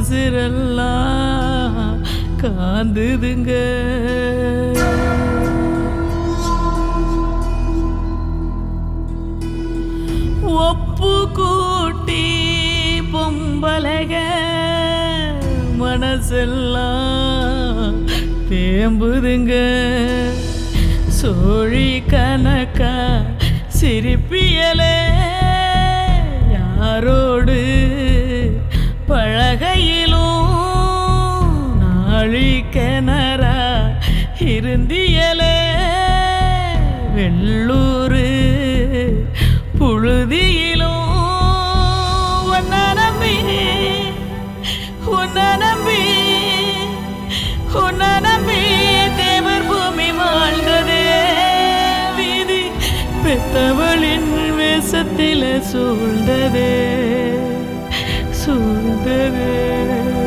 உசிரெல்லாம் காந்துதுங்க ஒப்பு கூட்டி பொம்பலக மனசெல்லாம் தேம்புதுங்க சோழி கணக்கா சிரிப்பியலே யாரோடு பழகையிலும் நாழி கிணறா இருந்தியலே வெள்ளூரு புழுதியிலும் ஒன்ன நம்பி உன்ன நம்பி உன்ன நம்பி தேவர் பூமி வாழ்ந்ததே வீதி பெத்தவளின் வேஷத்தில சூழ்ந்ததே சூழ்ந்ததே